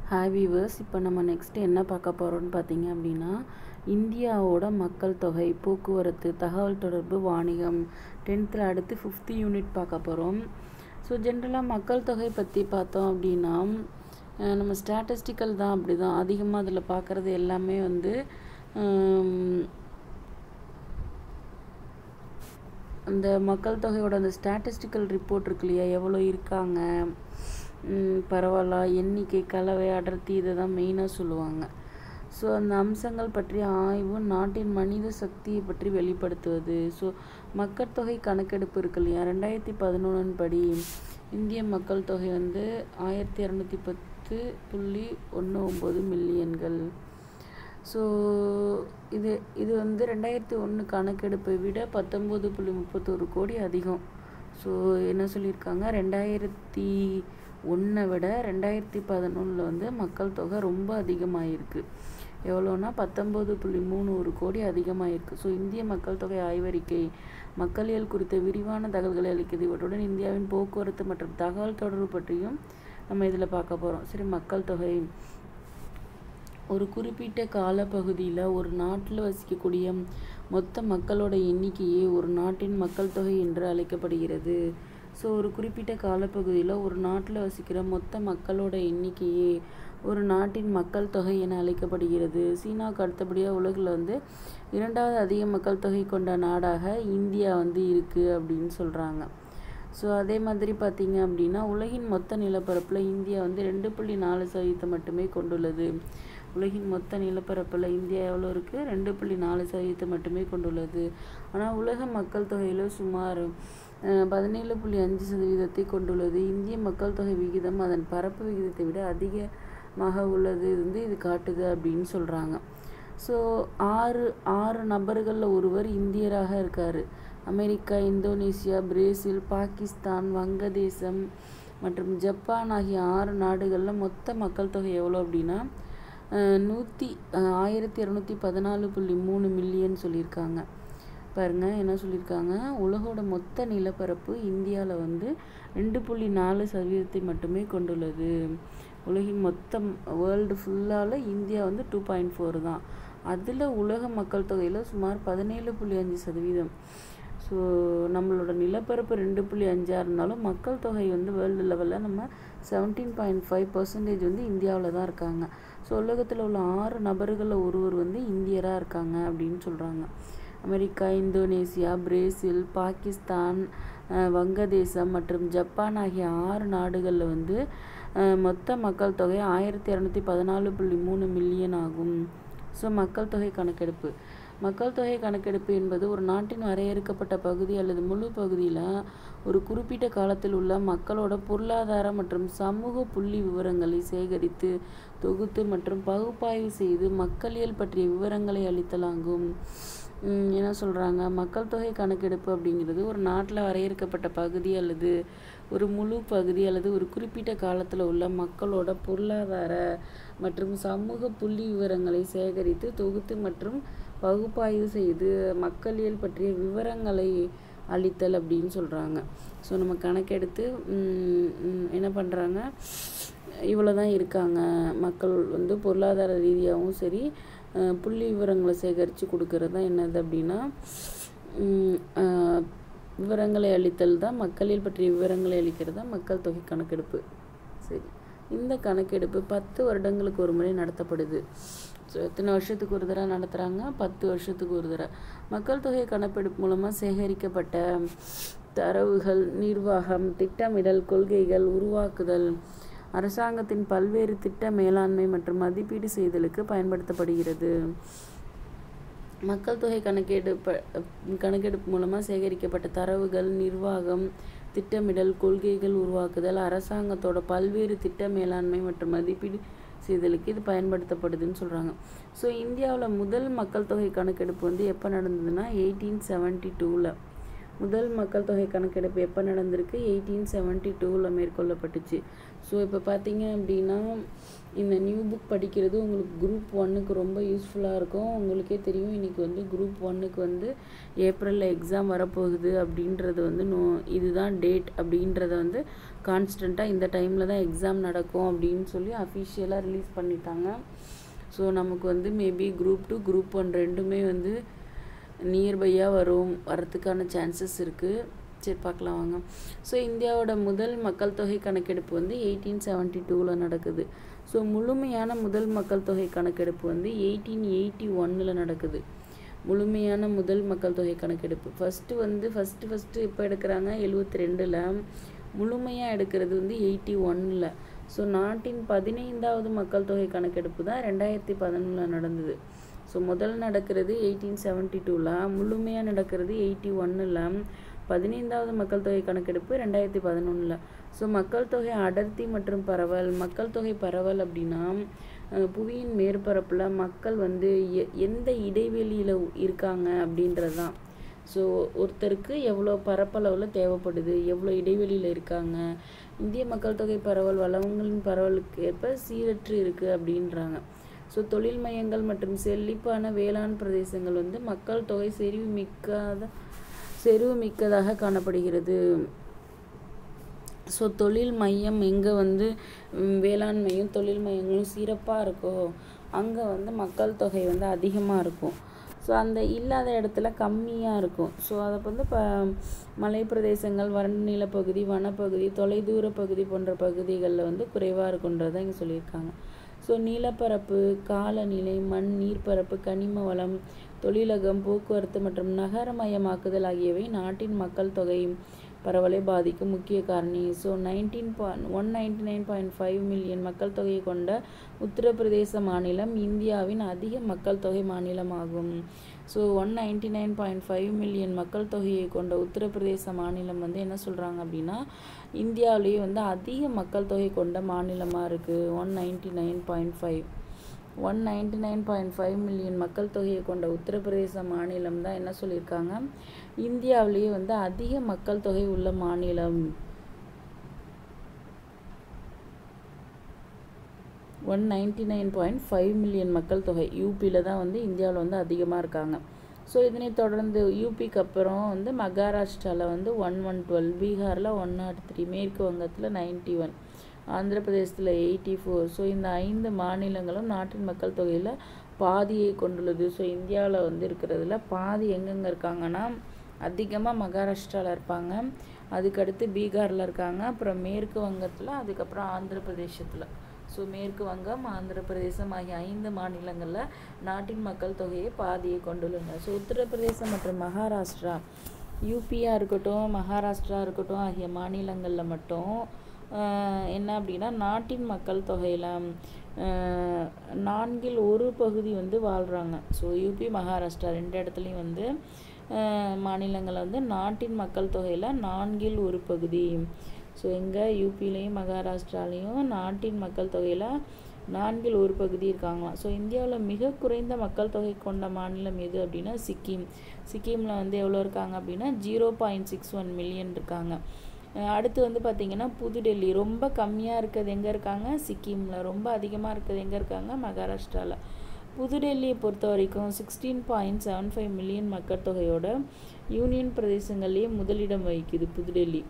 hi viewers இப்போ நம்ம next என்ன பார்க்க போகிறோம்னு பார்த்தீங்க அப்படின்னா இந்தியாவோட மக்கள் தொகை போக்குவரத்து தகவல் தொடர்பு வாணிகம் டென்த்தில் அடுத்து ஃபிஃப்த்து யூனிட் பார்க்க போகிறோம் ஸோ ஜென்ரலாக மக்கள் தொகை பற்றி பார்த்தோம் அப்படின்னா அஹ் நம்ம ஸ்டாட்டிஸ்டிக்கல் தான் அப்படி தான் அதிகமாக அதில் பார்க்குறது எல்லாமே வந்து ஹம், அந்த மக்கள் தொகையோட அந்த ஸ்டாட்டிஸ்டிக்கல் ரிப்போர்ட் இருக்கு இல்லையா எவ்வளோ இருக்காங்க ம், பரவாயில்ல எண்ணிக்கை கலவை அடர்த்தி இதை தான் மெயினாக சொல்லுவாங்க ஸோ அந்த அம்சங்கள் பற்றிய ஆய்வு நாட்டின் மனித சக்தியை பற்றி வெளிப்படுத்துவது ஸோ மக்கள் தொகை கணக்கெடுப்பு இருக்கு இல்லையா ரெண்டாயிரத்தி பதினொன்றின் படி இந்திய மக்கள் தொகை வந்து ஆயிரத்தி இரநூத்தி பத்து புள்ளி ஒன்று ஒம்பது மில்லியன்கள் ஸோ இது இது வந்து ரெண்டாயிரத்தி ஒன்று கணக்கெடுப்பை விட பத்தொம்போது புள்ளி முப்பத்தோரு கோடி அதிகம் ஸோ என்ன சொல்லியிருக்காங்க ரெண்டாயிரத்தி ஒன்றை விட ரெண்டாயிரத்தி பதினொன்றில் வந்து மக்கள் தொகை ரொம்ப அதிகமாகிருக்கு எவ்வளோனா பத்தொம்போது புள்ளி மூணு ஒரு கோடி அதிகமாகிருக்கு ஸோ இந்திய மக்கள் தொகை ஆய்வறிக்கை மக்களியல் குறித்த விரிவான தகவல்களை அளிக்குது இவற்றுடன் இந்தியாவின் போக்குவரத்து மற்றும் தகவல் தொடர்பு பற்றியும் நம்ம இதில் பார்க்க போகிறோம் சரி மக்கள் தொகை ஒரு குறிப்பிட்ட காலப்பகுதியில் ஒரு நாட்டில் வசிக்கக்கூடிய மொத்த மக்களோட எண்ணிக்கையே ஒரு நாட்டின் மக்கள் தொகை என்று அழைக்கப்படுகிறது ஸோ ஒரு குறிப்பிட்ட காலப்பகுதியில் ஒரு நாட்டில் வசிக்கிற மொத்த மக்களோட எண்ணிக்கையே ஒரு நாட்டின் மக்கள் தொகை என அழைக்கப்படுகிறது சீனாவுக்கு அடுத்தபடியாக உலகில் வந்து இரண்டாவது அதிக மக்கள் தொகை கொண்ட நாடாக இந்தியா வந்து இருக்குது அப்படின்னு சொல்கிறாங்க ஸோ அதே மாதிரி பார்த்தீங்க அப்படின்னா உலகின் மொத்த நிலப்பரப்பில் இந்தியா வந்து ரெண்டு புள்ளி நாலு சதவீதம் மட்டுமே கொண்டுள்ளது உலகின் மொத்த நிலப்பரப்பில் இந்தியா எவ்வளோ இருக்குது ரெண்டு புள்ளி நாலு சதவீதம் மட்டுமே கொண்டுள்ளது ஆனால் உலக மக்கள் தொகையில் சுமார் அஹ், பதினேழு புள்ளி அஞ்சு சதவீதத்தை கொண்டுள்ளது இந்திய மக்கள் தொகை விகிதம் அதன் பரப்பு விகிதத்தை விட அதிகமாக உள்ளது வந்து இது காட்டுது அப்படின்னு சொல்கிறாங்க ஸோ ஆறு ஆறு நபர்களில் ஒருவர் இந்தியராக இருக்கார் அமெரிக்கா இந்தோனேசியா பிரேசில் பாகிஸ்தான் வங்கதேசம் மற்றும் ஜப்பான் ஆகிய ஆறு நாடுகளில் மொத்த மக்கள் தொகை எவ்வளோ அப்படின்னா அஹ், நூற்றி அஹ், ஆயிரத்தி இரநூத்தி பதினாலு புள்ளி மூணு மில்லியன் சொல்லியிருக்காங்க பாருங்க என்ன சொல்லியிருக்காங்க உலகோட மொத்த நிலப்பரப்பு இந்தியாவில் வந்து ரெண்டு புள்ளி நாலு சதவீதத்தை மட்டுமே கொண்டுள்ளது உலகின் மொத்தம் வேர்ல்டு ஃபுல்லால் இந்தியா வந்து டூ பாயிண்ட் ஃபோர் தான் அதில் உலக மக்கள் தொகையில் சுமார் பதினேழு புள்ளி அஞ்சு சதவீதம் ஸோ நம்மளோட நிலப்பரப்பு ரெண்டு புள்ளி அஞ்சாக இருந்தாலும் மக்கள் தொகை வந்து வேர்ல்டு லெவலில் நம்ம செவன்டீன் பாயிண்ட் ஃபைவ் பர்சன்டேஜ் வந்து இந்தியாவில் தான் இருக்காங்க ஸோ உலகத்தில் உள்ள ஆறு நபர்களில் ஒருவர் வந்து இந்தியராக இருக்காங்க அப்படின்னு சொல்கிறாங்க அமெரிக்கா இந்தோனேசியா பிரேசில் பாகிஸ்தான் அஹ், வங்கதேசம் மற்றும் ஜப்பான் ஆகிய ஆறு நாடுகளில் வந்து அஹ், மொத்த மக்கள் தொகை ஆயிரத்தி இரநூத்தி பதினாலு புள்ளி மூணு மில்லியன் ஆகும் ஸோ மக்கள் தொகை கணக்கெடுப்பு மக்கள் தொகை கணக்கெடுப்பு என்பது ஒரு நாட்டின் வரையறுக்கப்பட்ட பகுதி அல்லது முழு பகுதியில் ஒரு குறிப்பிட்ட காலத்தில் உள்ள மக்களோட பொருளாதார மற்றும் சமூக புள்ளி விவரங்களை சேகரித்து தொகுத்து மற்றும் பகுப்பாய்வு செய்து மக்களியல் பற்றிய விவரங்களை அளித்தலாகும் உம் என்ன சொல்கிறாங்க மக்கள் தொகை கணக்கெடுப்பு அப்படிங்கிறது ஒரு நாட்டில் வரையறுக்கப்பட்ட பகுதி அல்லது ஒரு முழு பகுதி அல்லது ஒரு குறிப்பிட்ட காலத்தில் உள்ள மக்களோட பொருளாதார மற்றும் சமூக புள்ளி விவரங்களை சேகரித்து தொகுத்து மற்றும் பகுப்பாய்வு செய்து மக்களியல் பற்றிய விவரங்களை அளித்தல் அப்படின்னு சொல்கிறாங்க ஸோ நம்ம கணக்கெடுத்து உம், உம், என்ன பண்ணுறாங்க இவ்வளோ தான் இருக்காங்க மக்கள் வந்து பொருளாதார ரீதியாகவும் சரி அஹ், புள்ளி விவரங்களை சேகரித்து கொடுக்கறது தான் என்னது அப்படின்னா உம், அஹ், விவரங்களை அளித்தல் தான் மக்களில் பற்றிய விவரங்களை அளிக்கிறது தான் மக்கள் தொகை கணக்கெடுப்பு சரி இந்த கணக்கெடுப்பு பத்து வருடங்களுக்கு ஒரு முறை நடத்தப்படுது ஸோ எத்தனை வருஷத்துக்கு ஒரு தடவை நடத்துகிறாங்க பத்து வருஷத்துக்கு ஒரு தடவை மக்கள் தொகை கணக்கெடுப்பு மூலமாக சேகரிக்கப்பட்ட தரவுகள் நிர்வாகம் திட்டமிடல் கொள்கைகள் உருவாக்குதல் அரசாங்கத்தின் பல்வேறு திட்ட மேலாண்மை மற்றும் மதிப்பீடு செய்தலுக்கு பயன்படுத்தப்படுகிறது மக்கள் தொகை கணக்கெடுப்பு கணக்கெடுப்பு மூலமாக சேகரிக்கப்பட்ட தரவுகள் நிர்வாகம் திட்டமிடல் கொள்கைகள் உருவாக்குதல் அரசாங்கத்தோட பல்வேறு திட்ட மேலாண்மை மற்றும் மதிப்பீடு செய்தலுக்கு இது பயன்படுத்தப்படுதுன்னு சொல்கிறாங்க ஸோ இந்தியாவில் முதல் மக்கள் தொகை கணக்கெடுப்பு வந்து எப்போ நடந்ததுன்னா எயிட்டீன் செவன்ட்டி டூவில் முதல் மக்கள் தொகை கணக்கெடுப்பு எப்போ நடந்திருக்கு எயிட்டீன் செவன்ட்டி டூவில் மேற்கொள்ளப்பட்டுச்சு ஸோ இப்போ பார்த்தீங்க அப்படின்னா இந்த நியூ புக் படிக்கிறது உங்களுக்கு குரூப் ஒன்னுக்கு ரொம்ப யூஸ்ஃபுல்லாக இருக்கும் உங்களுக்கே தெரியும் இன்றைக்கி வந்து குரூப் ஒன்னுக்கு வந்து ஏப்ரலில் எக்ஸாம் வரப்போகுது அப்படின்றது வந்து நோ இதுதான் டேட் அப்படின்றத வந்து கான்ஸ்டண்ட்டாக இந்த டைமில் தான் எக்ஸாம் நடக்கும் அப்படின்னு சொல்லி அஃபிஷியலாக ரிலீஸ் பண்ணிட்டாங்க ஸோ நமக்கு வந்து maybe group two group one ரெண்டுமே வந்து நியர்பையாக வரும் வரத்துக்கான சான்சஸ் இருக்குது சரி பார்க்கலாம் வாங்க ஸோ இந்தியாவோட முதல் மக்கள் தொகை கணக்கெடுப்பு வந்து எயிட்டீன் செவன்ட்டி டூவில் நடக்குது ஸோ முழுமையான முதல் மக்கள் தொகை கணக்கெடுப்பு வந்து எயிட்டீன் எயிட்டி ஒன்னில் நடக்குது முழுமையான முதல் மக்கள் தொகை கணக்கெடுப்பு ஃபஸ்ட்டு வந்து ஃபஸ்ட்டு ஃபஸ்ட்டு இப்போ எடுக்கிறாங்க எழுவத்தி ரெண்டில் முழுமையாக எடுக்கிறது வந்து எயிட்டி ஒன்னில் ஸோ நாட்டின் பதினைந்தாவது மக்கள் தொகை கணக்கெடுப்பு தான் ரெண்டாயிரத்தி பதினொன்றில் நடந்தது ஸோ முதல் நடக்கிறது எயிட்டீன் செவன்ட்டி டூவில் முழுமையாக நடக்கிறது எயிட்டி ஒன்னில் பதினைந்தாவது மக்கள் தொகை கணக்கெடுப்பு ரெண்டாயிரத்தி பதினொன்றில் ஸோ மக்கள் தொகை அடர்த்தி மற்றும் பரவல் மக்கள் தொகை பரவல் அப்படின்னா புவியின் மேற்பரப்பில் மக்கள் வந்து எ எந்த இடைவெளியில் இருக்காங்க அப்படின்றது தான் ஸோ ஒருத்தருக்கு எவ்வளோ பரப்பளவில் தேவைப்படுது எவ்வளோ இடைவெளியில் இருக்காங்க இந்திய மக்கள் தொகை பரவல் வளங்களின் பரவலுக்கு ஏற்ப சீரற்று இருக்குது அப்படின்றாங்க ஸோ தொழில் மையங்கள் மற்றும் செழிப்பான வேளாண் பிரதேசங்கள் வந்து மக்கள் தொகை செறிவு மிக்காத செறிவு மிக்கதாக காணப்படுகிறது ஸோ தொழில் மையம் எங்கே வந்து வேளாண்மையும் தொழில் மையங்களும் சிறப்பாக இருக்கோ அங்கே வந்து மக்கள் தொகை வந்து அதிகமாக இருக்கும் ஸோ அந்த இல்லாத இடத்துல கம்மியாக இருக்கும் ஸோ அதை வந்து இப்போ மலை பிரதேசங்கள் வறண்ட நிலப்பகுதி வனப்பகுதி தொலைதூர பகுதி போன்ற பகுதிகளில் வந்து குறைவாக இருக்குன்றதை இங்கே சொல்லியிருக்காங்க ஸோ நிலப்பரப்பு காலநிலை மண் நீர்ப்பரப்பு கனிம வளம் தொழிலகம் போக்குவரத்து மற்றும் நகரமயமாக்குதல் ஆகியவை நாட்டின் மக்கள் தொகை பரவலை பாதிக்கும் முக்கிய காரணி so nineteen point one ninety nine point five million மக்கள் தொகையை கொண்ட உத்தரப்பிரதேச மாநிலம் இந்தியாவின் அதிக மக்கள் தொகை மாநிலமாகும் so one ninety nine point five million மக்கள் தொகையை கொண்ட உத்தரப்பிரதேச மாநிலம் வந்து என்ன சொல்கிறாங்க அப்படின்னா இந்தியாவிலேயே வந்து அதிக மக்கள் தொகை கொண்ட மாநிலமாக இருக்குது one ninety nine point five one ninety nine point five million மக்கள் தொகையை கொண்ட உத்தரப்பிரதேச மாநிலம் தான் என்ன சொல்லியிருக்காங்க இந்தியாவிலேயே வந்து அதிக மக்கள் தொகை உள்ள மாநிலம் one ninety nine point five million மக்கள் தொகை யூபியில் தான் வந்து இந்தியாவில் வந்து அதிகமாக இருக்காங்க ஸோ இதனை தொடர்ந்து யூபிக்கு அப்புறம் வந்து மகாராஷ்டிராவில் வந்து ஒன் ஒன் டுவெல் பீகாரில் ஒன் நாட் த்ரீ மேற்கு வங்கத்தில் நைன்டி ஒன் ஆந்திர பிரதேசத்தில் எயிட்டி ஃபோர் ஸோ இந்த ஐந்து மாநிலங்களும் நாட்டின் மக்கள் தொகையில் பாதியை கொண்டுள்ளது ஸோ இந்தியாவில் வந்து இருக்கிறதுல பாதி எங்கெங்கே இருக்காங்கன்னா அதிகமாக மகாராஷ்டிராவில் இருப்பாங்க அதுக்கடுத்து பீகாரில் இருக்காங்க அப்புறம் மேற்கு வங்கத்தில் அதுக்கப்புறம் ஆந்திர பிரதேசத்தில் ஸோ மேற்கு வங்கம் ஆந்திர பிரதேசம் ஆகிய ஐந்து மாநிலங்களில் நாட்டின் மக்கள் தொகையை பாதியை கொண்டுள்ளன ஸோ உத்தரப்பிரதேசம் மற்றும் மகாராஷ்டிரா யூபியாக இருக்கட்டும் மகாராஷ்டிரா இருக்கட்டும் ஆகிய மாநிலங்களில் மட்டும் என்ன அப்படின்னா நாட்டின் மக்கள் தொகையில் நான்கில் ஒரு பகுதி வந்து வாழ்கிறாங்க ஸோ யூபி மகாராஷ்டிரா ரெண்டு இடத்துலையும் வந்து மாநிலங்களில் வந்து நாட்டின் மக்கள் தொகையில் நான்கில் ஒரு பகுதி ஸோ எங்கே யூபிலையும் மகாராஷ்டிராலையும் நாட்டின் மக்கள் தொகையில் நான்கில் ஒரு பகுதி இருக்காங்களாம் ஸோ இந்தியாவில் மிக குறைந்த மக்கள் தொகை கொண்ட மாநிலம் எது அப்படின்னா சிக்கிம் சிக்கிமில் வந்து எவ்வளோ இருக்காங்க அப்படின்னா zero point six one million இருக்காங்க அடுத்து வந்து பார்த்திங்கன்னா புதுடெல்லி ரொம்ப கம்மியாக இருக்கிறது எங்கே இருக்காங்க சிக்கிமில் ரொம்ப அதிகமாக இருக்கிறது எங்கே இருக்காங்க மகாராஷ்டிராவில் புதுடெல்லியை பொறுத்த வரைக்கும் sixteen point seven five million மக்கள் தொகையோட யூனியன் பிரதேசங்கள்லேயே முதலிடம் வகிக்குது புதுடெல்லி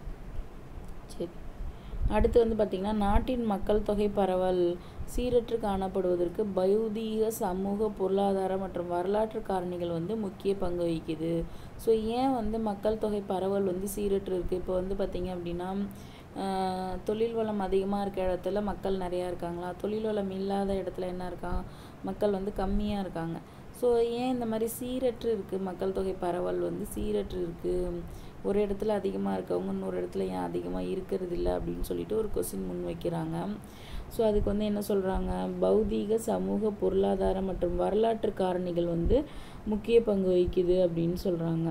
சரி அடுத்து வந்து பார்த்திங்கன்னா நாட்டின் மக்கள் தொகை பரவல் சீரற்று காணப்படுவதற்கு பௌதீக சமூக பொருளாதார மற்றும் வரலாற்று காரணிகள் வந்து முக்கிய பங்கு வகிக்குது ஸோ ஏன் வந்து மக்கள் தொகை பரவல் வந்து சீரற்று இருக்குது இப்போ வந்து பார்த்திங்க அப்படின்னா தொழில் வளம் அதிகமாக இருக்க இடத்துல மக்கள் நிறையா இருக்காங்களா தொழில் வளம் இல்லாத இடத்துல என்ன இருக்கான் மக்கள் வந்து கம்மியாக இருக்காங்க ஸோ ஏன் இந்த மாதிரி சீரற்று இருக்குது மக்கள் தொகை பரவல் வந்து சீரற்று இருக்குது ஒரு இடத்துல அதிகமாக இருக்கவங்க இன்னொரு இடத்துல ஏன் அதிகமாக இருக்கிறது இல்லை அப்படின்னு சொல்லிட்டு ஒரு கொஸ்டின் முன் வைக்கிறாங்க ஸோ அதுக்கு வந்து என்ன சொல்கிறாங்க பௌதீக சமூக பொருளாதார மற்றும் வரலாற்று காரணிகள் வந்து முக்கிய பங்கு வகிக்குது அப்படின்னு சொல்கிறாங்க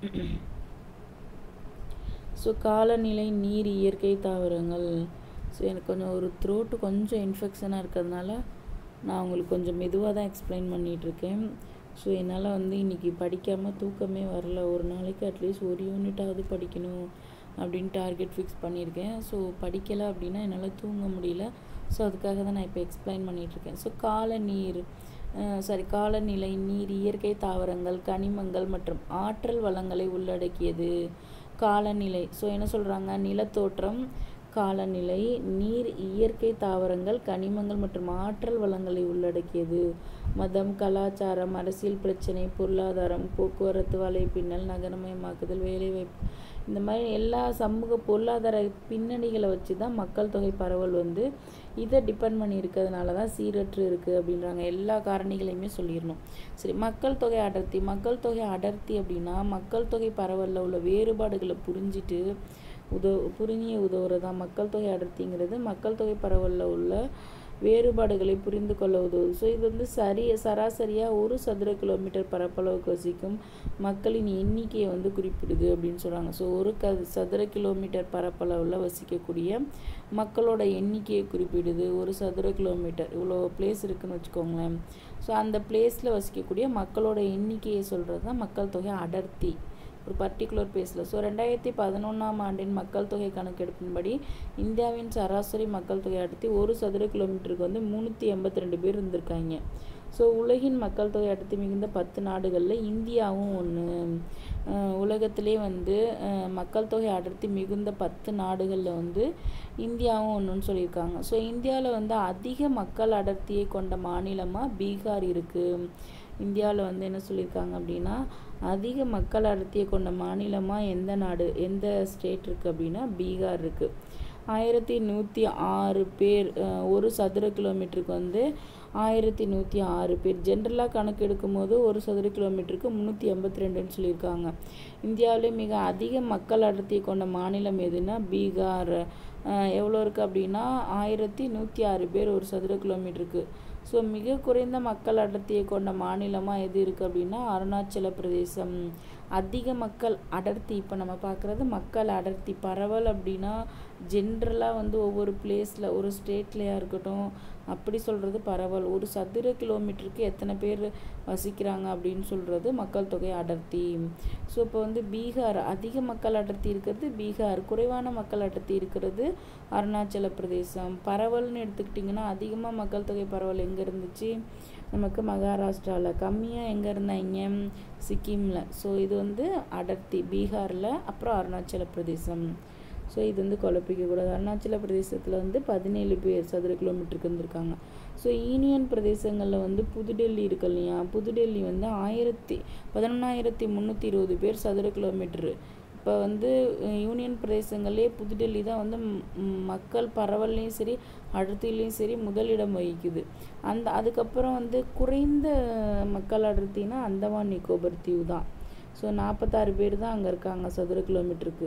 ஸோ காலநிலை நீர் இயற்கை தாவரங்கள் ஸோ எனக்கு கொஞ்சம் ஒரு த்ரோட்டு கொஞ்சம் இன்ஃபெக்ஷனாக இருக்கிறதுனால நான் உங்களுக்கு கொஞ்சம் மெதுவாக தான் எக்ஸ்பிளைன் பண்ணிகிட்ருக்கேன் ஸோ என்னால் வந்து இன்றைக்கி படிக்காமல் தூக்கமே வரல ஒரு நாளைக்கு அட்லீஸ்ட் ஒரு யூனிட்டாவது படிக்கணும் அப்படின்னு டார்கெட் ஃபிக்ஸ் பண்ணியிருக்கேன் ஸோ படிக்கலை அப்படின்னா என்னால் தூங்க முடியல ஸோ அதுக்காக தான் நான் இப்போ எக்ஸ்பிளைன் பண்ணிகிட்ருக்கேன் ஸோ கால நீர் சாரி காலநிலை நீர் இயற்கை தாவரங்கள் கனிமங்கள் மற்றும் ஆற்றல் வளங்களை உள்ளடக்கியது காலநிலை ஸோ என்ன சொல்கிறாங்க நிலத்தோற்றம் காலநிலை நீர் இயற்கை தாவரங்கள் கனிமங்கள் மற்றும் ஆற்றல் வளங்களை உள்ளடக்கியது மதம் கலாச்சாரம் அரசியல் பிரச்சனை பொருளாதாரம் போக்குவரத்து வலைப்பின்னல் நகரமயமாக்குதல் வேலைவாய்ப்பு இந்த மாதிரி எல்லா சமூக பொருளாதார பின்னணிகளை வச்சு தான் மக்கள் தொகை பரவல் வந்து இதை டிபெண்ட் பண்ணி இருக்கிறதுனால தான் சீரற்று இருக்குது அப்படின்றாங்க எல்லா காரணிகளையுமே சொல்லிடணும் சரி மக்கள் தொகை அடர்த்தி மக்கள் தொகை அடர்த்தி அப்படின்னா மக்கள் தொகை பரவலில் உள்ள வேறுபாடுகளை புரிஞ்சிட்டு உதவு புரிஞ்சிய உதவுறதா மக்கள் தொகை அடர்த்திங்கிறது மக்கள் தொகை பரவலில் உள்ள வேறுபாடுகளை புரிந்து கொள்ள உதவுது ஸோ இது வந்து சரி சராசரியாக ஒரு சதுர கிலோமீட்டர் பரப்பளவுக்கு வசிக்கும் மக்களின் எண்ணிக்கையை வந்து குறிப்பிடுது அப்படின்னு சொல்கிறாங்க ஸோ ஒரு க சதுர கிலோமீட்டர் பரப்பளவில் வசிக்கக்கூடிய மக்களோட எண்ணிக்கையை குறிப்பிடுது ஒரு சதுர கிலோமீட்டர் இவ்வளோ பிளேஸ் இருக்குன்னு வச்சுக்கோங்களேன் ஸோ அந்த பிளேஸில் வசிக்கக்கூடிய மக்களோட எண்ணிக்கையை சொல்கிறது தான் மக்கள் தொகை அடர்த்தி ஒரு பர்டிகுலர் பிளேஸில் ஸோ ரெண்டாயிரத்தி பதினொன்றாம் ஆண்டின் மக்கள் தொகை கணக்கெடுப்பின்படி இந்தியாவின் சராசரி மக்கள் தொகை அடர்த்தி ஒரு சதுர கிலோமீட்டருக்கு வந்து முந்நூற்றி எண்பத்தி ரெண்டு பேர் இருந்திருக்காங்க ஸோ உலகின் மக்கள் தொகை அடர்த்தி மிகுந்த பத்து நாடுகளில் இந்தியாவும் ஒன்று உலகத்திலே வந்து மக்கள் தொகை அடர்த்தி மிகுந்த பத்து நாடுகளில் வந்து இந்தியாவும் ஒன்றுன்னு சொல்லியிருக்காங்க ஸோ இந்தியாவில் வந்து அதிக மக்கள் அடர்த்தியை கொண்ட மாநிலமாக பீகார் இருக்குது இந்தியாவில் வந்து என்ன சொல்லியிருக்காங்க அப்படின்னா அதிக மக்கள் அடர்த்தியை கொண்ட மாநிலமாக எந்த நாடு எந்த ஸ்டேட் இருக்குது அப்படின்னா பீகார் இருக்குது ஆயிரத்தி நூற்றி ஆறு பேர் ஒரு சதுர கிலோமீட்டருக்கு வந்து ஆயிரத்தி நூற்றி ஆறு பேர் ஜென்ரலாக கணக்கு எடுக்கும்போது ஒரு சதுர கிலோமீட்டருக்கு முந்நூற்றி எண்பத்தி ரெண்டுன்னு சொல்லியிருக்காங்க இந்தியாவிலே மிக அதிக மக்கள் அடர்த்தியை கொண்ட மாநிலம் எதுனா பீகார் எவ்வளோ இருக்குது அப்படின்னா ஆயிரத்தி நூற்றி ஆறு பேர் ஒரு சதுர கிலோமீட்டருக்கு ஸோ மிக குறைந்த மக்கள் அடர்த்தியை கொண்ட மாநிலமாக எது இருக்குது அப்படின்னா அருணாச்சல பிரதேசம் அதிக மக்கள் அடர்த்தி இப்போ நம்ம பார்க்குறது மக்கள் அடர்த்தி பரவல் அப்படின்னா ஜென்ரலாக வந்து ஒவ்வொரு பிளேஸில் ஒரு ஸ்டேட்லையாக இருக்கட்டும் அப்படி சொல்கிறது பரவல் ஒரு சதுர கிலோமீட்டருக்கு எத்தனை பேர் வசிக்கிறாங்க அப்படின்னு சொல்கிறது மக்கள் தொகை அடர்த்தி ஸோ இப்போ வந்து பீகார் அதிக மக்கள் அடர்த்தி இருக்கிறது பீகார் குறைவான மக்கள் அடர்த்தி இருக்கிறது அருணாச்சல பிரதேசம் பரவல்னு எடுத்துக்கிட்டிங்கன்னா அதிகமாக மக்கள் தொகை பரவல் எங்கே இருந்துச்சு நமக்கு மகாராஷ்டிராவில் கம்மியாக எங்கே இருந்தாங்க சிக்கிமில் ஸோ இது வந்து அடர்த்தி பீகாரில் அப்புறம் அருணாச்சல பிரதேசம் ஸோ இது வந்து குழப்பிக்கக்கூடாது அருணாச்சல பிரதேசத்தில் வந்து பதினேழு பேர் சதுர கிலோமீட்டருக்கு இருந்திருக்காங்க ஸோ யூனியன் பிரதேசங்களில் வந்து புதுடெல்லி இருக்கு இல்லையா புதுடெல்லி வந்து ஆயிரத்தி பதினொன்றாயிரத்தி முந்நூற்றி இருபது பேர் சதுர கிலோமீட்டரு இப்போ வந்து யூனியன் பிரதேசங்களே புதுடெல்லி தான் வந்து மக்கள் பரவல்லையும் சரி அடர்த்திலையும் சரி முதலிடம் வகிக்குது அந்த அதுக்கப்புறம் வந்து குறைந்த மக்கள் அடர்த்தினா அந்தமான் நிக்கோபர் தீவு தான் ஸோ நாற்பத்தாறு பேர் தான் அங்கே இருக்காங்க சதுர கிலோமீட்டருக்கு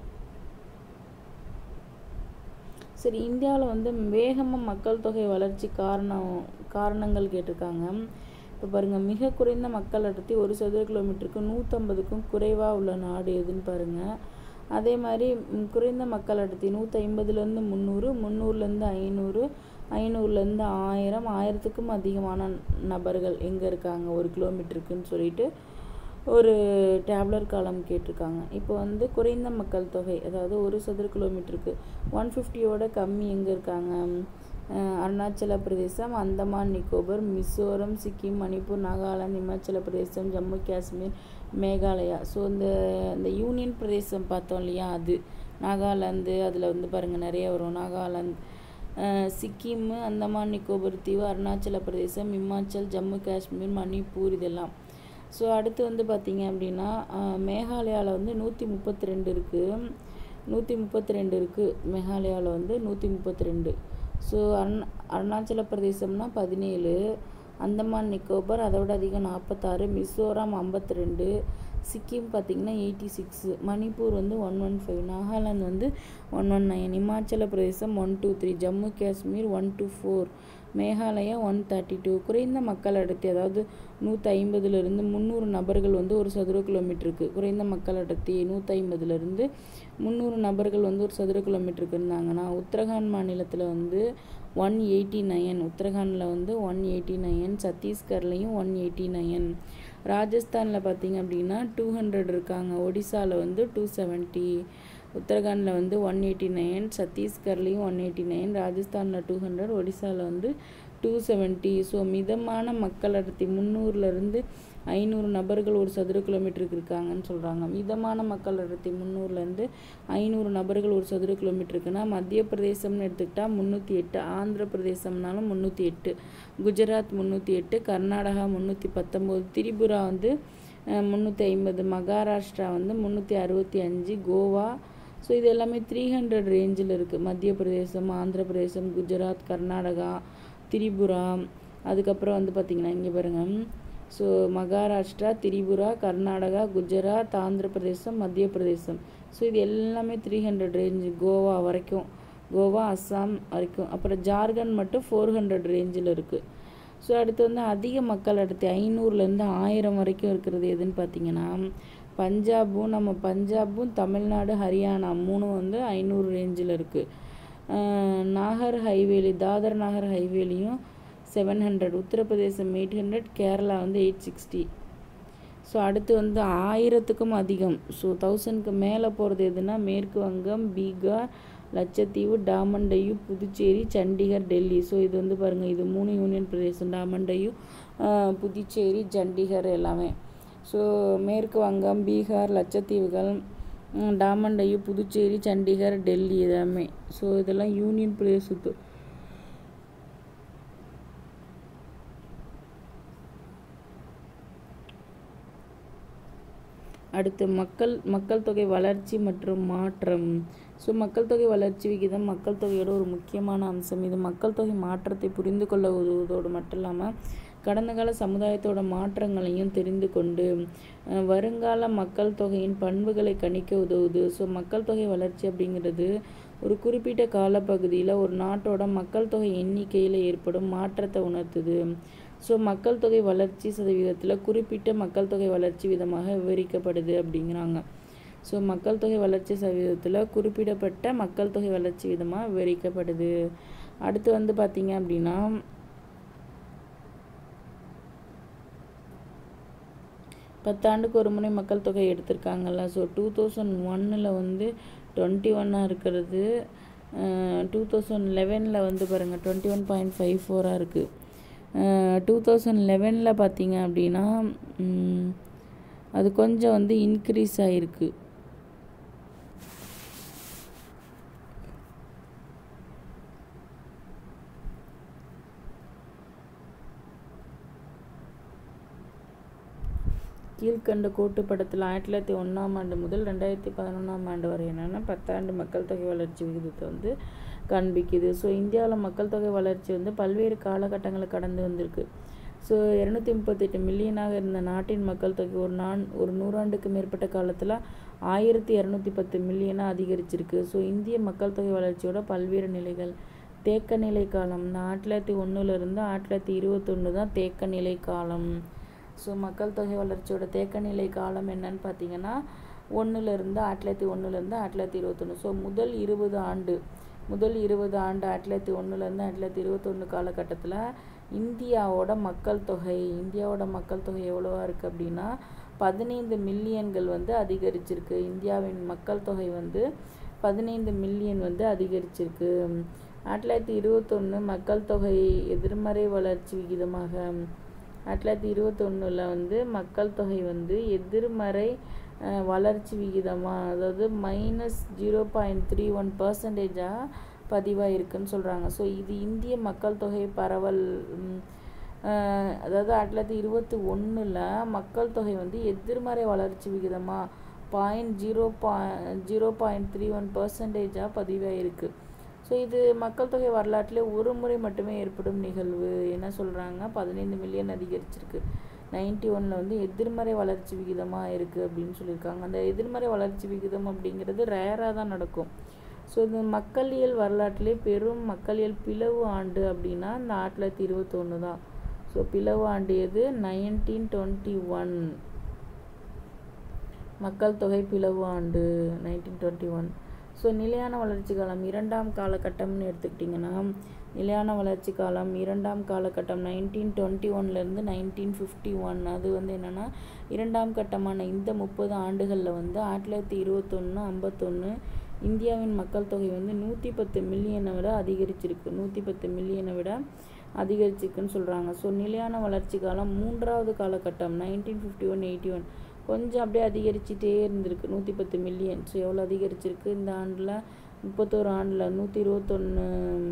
சரி இந்தியாவில் வந்து வேகமாக மக்கள் தொகை வளர்ச்சி காரணம் காரணங்கள் கேட்டிருக்காங்க இப்போ பாருங்கள் மிக குறைந்த மக்கள் அடர்த்தி ஒரு சதுர கிலோமீட்டருக்கு நூற்றம்பதுக்கும் குறைவாக உள்ள நாடு எதுன்னு பாருங்கள் அதே மாதிரி குறைந்த மக்கள் அடர்த்தி நூற்றி ஐம்பதுலேருந்து முந்நூறு முந்நூறுலேருந்து ஐநூறு ஐநூறுலேருந்து ஆயிரம் ஆயிரத்துக்கும் அதிகமான நபர்கள் எங்கே இருக்காங்க ஒரு கிலோமீட்டருக்குன்னு சொல்லிட்டு ஒரு டேப்லர் காலம் கேட்டிருக்காங்க இப்போ வந்து குறைந்த மக்கள் தொகை அதாவது ஒரு சதுர கிலோமீட்டருக்கு ஒன் ஃபிஃப்டியோட கம்மி எங்கே இருக்காங்க அருணாச்சல பிரதேசம் அந்தமான் நிக்கோபர் மிசோரம் சிக்கிம் மணிப்பூர் நாகாலாந்து இமாச்சல பிரதேசம் ஜம்மு காஷ்மீர் மேகாலயா ஸோ இந்த இந்த யூனியன் பிரதேசம் பார்த்தோம் இல்லையா அது நாகாலாந்து அதில் வந்து பாருங்கள் நிறைய வரும் நாகாலாந்து சிக்கிம் அந்தமான் நிக்கோபர் தீவு அருணாச்சல பிரதேசம் இமாச்சல் ஜம்மு காஷ்மீர் மணிப்பூர் இதெல்லாம் ஸோ அடுத்து வந்து பார்த்திங்க அப்படின்னா மேகாலயாவில் வந்து நூற்றி முப்பத்தி ரெண்டு இருக்குது நூற்றி முப்பத்தி ரெண்டு இருக்குது மேகாலயாவில் வந்து நூற்றி முப்பத்தி ரெண்டு ஸோ அருண் அருணாச்சல பிரதேசம்னா பதினேழு அந்தமான் நிக்கோபர் அதை விட அதிகம் நாற்பத்தாறு மிசோரம் ஐம்பத்தி ரெண்டு சிக்கிம் பார்த்திங்கன்னா எயிட்டி சிக்ஸு மணிப்பூர் வந்து ஒன் ஒன் ஃபைவ் நாகாலாந்து வந்து ஒன் ஒன் நைன் இமாச்சல பிரதேசம் one two three Jammu Kashmir one two four Meghalaya one thirty two குறைந்த மக்கள் அடர்த்தி அதாவது நூற்றி ஐம்பதுலேருந்து முந்நூறு நபர்கள் வந்து ஒரு சதுர கிலோமீட்டருக்கு குறைந்த மக்கள் அடர்த்தி நூற்றி ஐம்பதுலேருந்து முந்நூறு நபர்கள் வந்து ஒரு சதுர கிலோமீட்டருக்கு இருந்தாங்கன்னா உத்தரகாண்ட் மாநிலத்தில் வந்து ஒன் எயிட்டி நயன் உத்தரகாண்டில் வந்து ஒன் எயிட்டி நயன் சத்தீஸ்கர்லேயும் ஒன் எயிட்டி நயன் ராஜஸ்தானில் பார்த்திங்க அப்படின்னா டூ ஹண்ட்ரட் இருக்காங்க ஒடிசாவில் வந்து டூ செவன்ட்டி உத்தரகாண்டில் வந்து ஒன் எயிட்டி நைன் சத்தீஸ்கர்லேயும் ஒன் எயிட்டி நைன் ராஜஸ்தானில் டூ ஹண்ட்ரட் ஒடிசாவில் வந்து டூ செவன்ட்டி ஸோ மிதமான மக்கள் அடர்த்தி முந்நூறுலேருந்து ஐநூறு நபர்கள் ஒரு சதுர கிலோமீட்டருக்கு இருக்காங்கன்னு சொல்கிறாங்க மிதமான மக்கள் அடர்த்தி முந்நூறுலேருந்து ஐநூறு நபர்கள் ஒரு சதுர கிலோமீட்டருக்குன்னா மத்திய பிரதேசம்னு எடுத்துக்கிட்டால் முந்நூற்றி எட்டு ஆந்திர பிரதேசம்னாலும் முந்நூற்றி எட்டு குஜராத் முந்நூற்றி எட்டு கர்நாடகா முந்நூற்றி பத்தொம்போது திரிபுரா வந்து முந்நூற்றி ஐம்பது மகாராஷ்டிரா வந்து முந்நூற்றி அறுபத்தி அஞ்சு கோவா ஸோ இது எல்லாமே த்ரீ ஹண்ட்ரட் ரேஞ்சில் இருக்குது மத்திய பிரதேசம் ஆந்திர பிரதேசம் குஜராத் கர்நாடகா திரிபுரா அதுக்கப்புறம் வந்து பார்த்திங்கன்னா இங்கே பாருங்கள் ஸோ மகாராஷ்டிரா திரிபுரா கர்நாடகா குஜராத் ஆந்திர பிரதேசம் மத்திய பிரதேசம் ஸோ இது எல்லாமே த்ரீ ஹண்ட்ரட் ரேஞ்சு கோவா வரைக்கும் கோவா அஸ்ஸாம் வரைக்கும் அப்புறம் ஜார்க்கண்ட் மட்டும் ஃபோர் ஹண்ட்ரட் ரேஞ்சில் இருக்குது ஸோ அடுத்து வந்து அதிக மக்கள் அடுத்து ஐநூறுலேருந்து ஆயிரம் வரைக்கும் இருக்கிறது எதுன்னு பார்த்தீங்கன்னா பஞ்சாபும் நம்ம பஞ்சாபும் தமிழ்நாடு ஹரியானா மூணும் வந்து ஐநூறு ரேஞ்சில் இருக்குது நாகர் ஹைவேலி தாதர் நாகர் ஹைவேலியும் seven hundred Uttar Pradesh eight hundred Kerala வந்து எயிட் சிக்ஸ்டி ஸோ அடுத்து வந்து ஆயிரத்துக்கும் அதிகம் ஸோ தௌசண்ட்க்கு மேலே போகிறது எதுனா மேற்கு வங்கம் பீகார் லட்சத்தீவு டாமண்டையு புதுச்சேரி சண்டிகர் டெல்லி ஸோ இது வந்து பாருங்கள் இது மூணு யூனியன் பிரதேசம் டாமண்டையு புதுச்சேரி சண்டிகர் எல்லாமே ஸோ மேற்கு வங்கம் பீகார் லட்சத்தீவுகள் டாமண்டையு புதுச்சேரி சண்டிகர் டெல்லி எல்லாமே ஸோ இதெல்லாம் யூனியன் பிரதேசத்து அடுத்து மக்கள் மக்கள் தொகை வளர்ச்சி மற்றும் மாற்றம் ஸோ மக்கள் தொகை வளர்ச்சி விகிதம் மக்கள் தொகையோட ஒரு முக்கியமான அம்சம் இது மக்கள் தொகை மாற்றத்தை புரிந்து கொள்ள உதவுவதோடு மட்டும் இல்லாமல் கடந்த கால சமுதாயத்தோட மாற்றங்களையும் தெரிந்து கொண்டு வருங்கால மக்கள் தொகையின் பண்புகளை கணிக்க உதவுது ஸோ மக்கள் தொகை வளர்ச்சி அப்படிங்கிறது ஒரு குறிப்பிட்ட காலப்பகுதியில் ஒரு நாட்டோட மக்கள் தொகை எண்ணிக்கையில் ஏற்படும் மாற்றத்தை உணர்த்துது ஸோ மக்கள் தொகை வளர்ச்சி சதவீதத்தில் குறிப்பிட்ட மக்கள் தொகை வளர்ச்சி விதமாக விவரிக்கப்படுது அப்படிங்கிறாங்க ஸோ மக்கள் தொகை வளர்ச்சி சதவீதத்தில் குறிப்பிடப்பட்ட மக்கள் தொகை வளர்ச்சி விதமாக விவரிக்கப்படுது அடுத்து வந்து பார்த்திங்க அப்படின்னா பத்தாண்டுக்கு ஒரு முறை மக்கள் தொகை எடுத்திருக்காங்கல்ல ஸோ டூ தௌசண்ட் ஒன்னில் வந்து டுவெண்ட்டி ஒன்னாக இருக்கிறது டூ தௌசண்ட் லெவனில் வந்து பாருங்கள் டுவெண்ட்டி ஒன் பாயிண்ட் ஃபைவ் ஃபோராக இருக்குது டூ தௌசண்ட் லெவனில் பார்த்தீங்க அப்படின்னா அது கொஞ்சம் வந்து இன்க்ரீஸ் ஆகிருக்கு கீழ்கண்ட கோட்டு படத்தில் ஆயிரத்தி தொள்ளாயிரத்தி ஒன்றாம் ஆண்டு முதல் ரெண்டாயிரத்தி பதினொன்றாம் ஆண்டு வரை என்னென்னா பத்தாண்டு மக்கள் தொகை வளர்ச்சி விகிதத்தை வந்து காண்பிக்குது ஸோ இந்தியாவில் மக்கள் தொகை வளர்ச்சி வந்து பல்வேறு காலகட்டங்களை கடந்து வந்திருக்கு ஸோ இரநூத்தி முப்பத்தெட்டு மில்லியனாக இருந்த நாட்டின் மக்கள் தொகை ஒரு நான் ஒரு நூறாண்டுக்கு மேற்பட்ட காலத்தில் ஆயிரத்தி இரநூத்தி பத்து மில்லியனாக அதிகரிச்சிருக்கு ஸோ இந்திய மக்கள் தொகை வளர்ச்சியோட பல்வேறு நிலைகள் தேக்க நிலை காலம் ஆயிரத்தி தொள்ளாயிரத்தி ஒன்றுலேருந்து ஆயிரத்தி தொள்ளாயிரத்தி இருபத்தொன்று தான் தேக்க நிலை காலம் ஸோ மக்கள் தொகை வளர்ச்சியோட தேக்க நிலை காலம் என்னன்னு பார்த்தீங்கன்னா ஒன்றுலேருந்து ஆயிரத்தி தொள்ளாயிரத்தி ஒன்றுலேருந்து ஆயிரத்தி தொள்ளாயிரத்தி இருபத்தொன்று ஸோ முதல் இருபது ஆண்டு முதல் இருபது ஆண்டு ஆயிரத்தி தொள்ளாயிரத்தி ஒன்றுலேருந்து ஆயிரத்தி தொள்ளாயிரத்தி இருபத்தொன்று காலகட்டத்தில் இந்தியாவோட மக்கள் தொகை இந்தியாவோட மக்கள் தொகை எவ்வளோவா இருக்குது அப்படின்னா பதினைந்து மில்லியன்கள் வந்து அதிகரிச்சிருக்கு இந்தியாவின் மக்கள் தொகை வந்து பதினைந்து மில்லியன் வந்து அதிகரிச்சிருக்கு ஆயிரத்தி தொள்ளாயிரத்தி இருபத்தொன்று மக்கள் தொகை எதிர்மறை வளர்ச்சி விகிதமாக ஆயிரத்தி தொள்ளாயிரத்தி இருபத்தொன்னில் வந்து மக்கள் தொகை வந்து எதிர்மறை வளர்ச்சி விகிதமாக அதாவது minus zero point three one பர்சன்டேஜாக பதிவாக இருக்குன்னு சொல்கிறாங்க ஸோ இது இந்திய மக்கள் தொகை பரவல் அதாவது ஆயிரத்தி தொள்ளாயிரத்தி இருபத்தி ஒன்றில் மக்கள் தொகை வந்து எதிர்மறை வளர்ச்சி விகிதமாக பாயிண்ட் ஜீரோ பாய் ஜீரோ பாயிண்ட் த்ரீ ஒன் பர்சன்டேஜாக பதிவாயிருக்கு ஸோ இது மக்கள் தொகை வரலாற்றிலே ஒரு முறை மட்டுமே ஏற்படும் நிகழ்வு என்ன சொல்கிறாங்க பதினைந்து மில்லியன் அதிகரிச்சிருக்கு நைன்டி ஒனில் வந்து எதிர்மறை வளர்ச்சி விகிதமாக இருக்குது அப்படின்னு சொல்லியிருக்காங்க அந்த எதிர்மறை வளர்ச்சி விகிதம் அப்படிங்கிறது ரேராக தான் நடக்கும் ஸோ இந்த மக்களியல் வரலாற்றிலே பெரும் மக்களியல் பிளவு ஆண்டு அப்படின்னா இந்த ஆயிரத்தி தொள்ளாயிரத்தி இருபத்தொன்று தான் ஸோ பிளவு ஆண்டு எது நைன்டீன் டுவெண்ட்டி ஒன் மக்கள் தொகை பிளவு ஆண்டு நைன்டீன் டுவெண்ட்டி ஒன் ஸோ நிலையான வளர்ச்சி காலம் இரண்டாம் காலகட்டம்னு எடுத்துக்கிட்டிங்கன்னா நிலையான வளர்ச்சி காலம் இரண்டாம் காலகட்டம் நைன்டீன் டுவெண்ட்டி ஒன்லேருந்து நைன்டீன் ஃபிஃப்டி ஒன் அது வந்து என்னென்னா இரண்டாம் கட்டமான இந்த முப்பது ஆண்டுகளில் வந்து ஆயிரத்தி தொள்ளாயிரத்தி இருபத்தொன்று ஐம்பத்தொன்று இந்தியாவின் மக்கள் தொகை வந்து நூற்றி பத்து மில்லியனை விட அதிகரிச்சிருக்கு நூற்றி பத்து மில்லியனை விட அதிகரிச்சிருக்குன்னு சொல்கிறாங்க ஸோ நிலையான வளர்ச்சி காலம் மூன்றாவது காலகட்டம் nineteen fifty one eighty one கொஞ்சம் அப்படியே அதிகரிச்சிட்டே இருந்திருக்கு நூற்றி பத்து மில்லியன் ஸோ எவ்வளோ அதிகரிச்சிருக்கு இந்த ஆண்டில் முப்பத்தோரு ஆண்டில் நூற்றி இருபத்தொன்று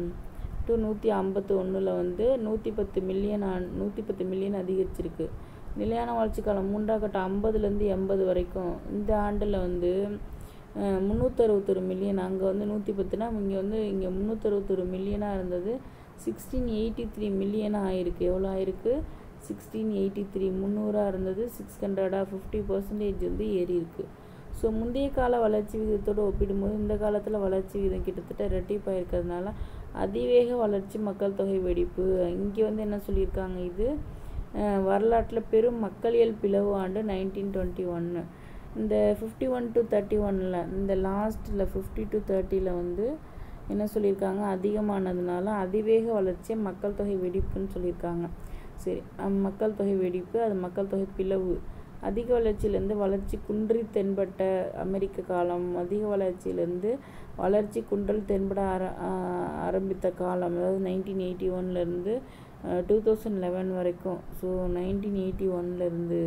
டு நூற்றி ஐம்பத்தி ஒன்றில் வந்து நூற்றி பத்து மில்லியன் ஆண் நூற்றி பத்து மில்லியன் அதிகரிச்சிருக்கு நிலையான வளர்ச்சி காலம் மூன்றாம் கட்டம் ஐம்பதுலேருந்து எண்பது வரைக்கும் இந்த ஆண்டில் வந்து முந்நூற்றறுபத்தொரு மில்லியன் அங்கே வந்து நூற்றி பத்துனா இங்கே வந்து இங்கே முந்நூற்றறுபத்தொரு மில்லியனாக இருந்தது சிக்ஸ்டீன் எயிட்டி த்ரீ மில்லியனாக ஆயிருக்கு எவ்வளோ ஆயிருக்கு சிக்ஸ்டீன் எயிட்டி த்ரீ முந்நூறாக இருந்தது சிக்ஸ் ஹண்ட்ரடாக ஃபிஃப்டி பர்சன்டேஜ் வந்து ஏறி இருக்கு ஸோ முந்தைய கால வளர்ச்சி விகிதத்தோடு ஒப்பிடும்போது இந்த காலத்தில் வளர்ச்சி விகிதம் கிட்டத்தட்ட ரெட்டிப்பாக இருக்கிறதுனால அதிவேக வளர்ச்சி மக்கள் தொகை வெடிப்பு இங்கே வந்து என்ன சொல்லியிருக்காங்க இது வரலாற்றில் பெரும் மக்களியல் பிளவு ஆண்டு நைன்டீன் டுவெண்ட்டி ஒன்று இந்த ஃபிஃப்டி ஒன் டு தேர்ட்டி ஒனில் இந்த லாஸ்ட்டில் ஃபிஃப்டி டு தேர்ட்டியில் வந்து என்ன சொல்லியிருக்காங்க அதிகமானதுனால அதிவேக வளர்ச்சி மக்கள் தொகை வெடிப்புன்னு சொல்லியிருக்காங்க சரி மக்கள் தொகை வெடிப்பு அது மக்கள் தொகை பிளவு அதிக வளர்ச்சியிலேருந்து வளர்ச்சி குன்றி தென்பட்ட அமெரிக்க காலம் அதிக வளர்ச்சியிலேருந்து வளர்ச்சி குன்றல் தென்பட ஆர ஆரம்பித்த காலம் அதாவது நைன்டீன் எயிட்டி ஒன்லேருந்து டூ தௌசண்ட் லெவன் வரைக்கும் ஸோ நைன்டீன் எயிட்டி ஒன்லேருந்து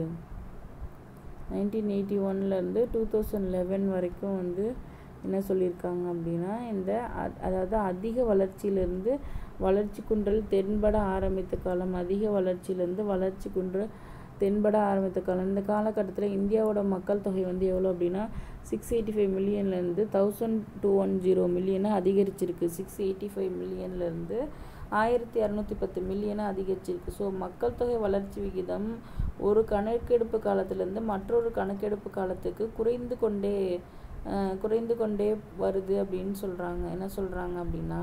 நைன்டீன் எயிட்டி ஒன்லேருந்து டூ தௌசண்ட் லெவன் வரைக்கும் வந்து என்ன சொல்லியிருக்காங்க அப்படின்னா இந்த அதாவது அதிக வளர்ச்சியிலேருந்து வளர்ச்சி குன்றல் தென்பட ஆரம்பித்த காலம் அதிக வளர்ச்சியிலேருந்து வளர்ச்சி குன்றல் தென்பட ஆரம்பித்த காலம் இந்த காலகட்டத்தில் இந்தியாவோட மக்கள் தொகை வந்து எவ்வளோ அப்படின்னா சிக்ஸ் எயிட்டி ஃபைவ் மில்லியன்லேருந்து தௌசண்ட் டூ ஒன் ஜீரோ மில்லியனாக அதிகரிச்சிருக்கு சிக்ஸ் எயிட்டி ஃபைவ் மில்லியன்லேருந்து ஆயிரத்தி இரநூத்தி பத்து மில்லியனாக அதிகரிச்சிருக்கு ஸோ மக்கள் தொகை வளர்ச்சி விகிதம் ஒரு கணக்கெடுப்பு காலத்திலேருந்து மற்றொரு கணக்கெடுப்பு காலத்துக்கு குறைந்து கொண்டே குறைந்து கொண்டே வருது அப்படின்னு சொல்கிறாங்க என்ன சொல்கிறாங்க அப்படின்னா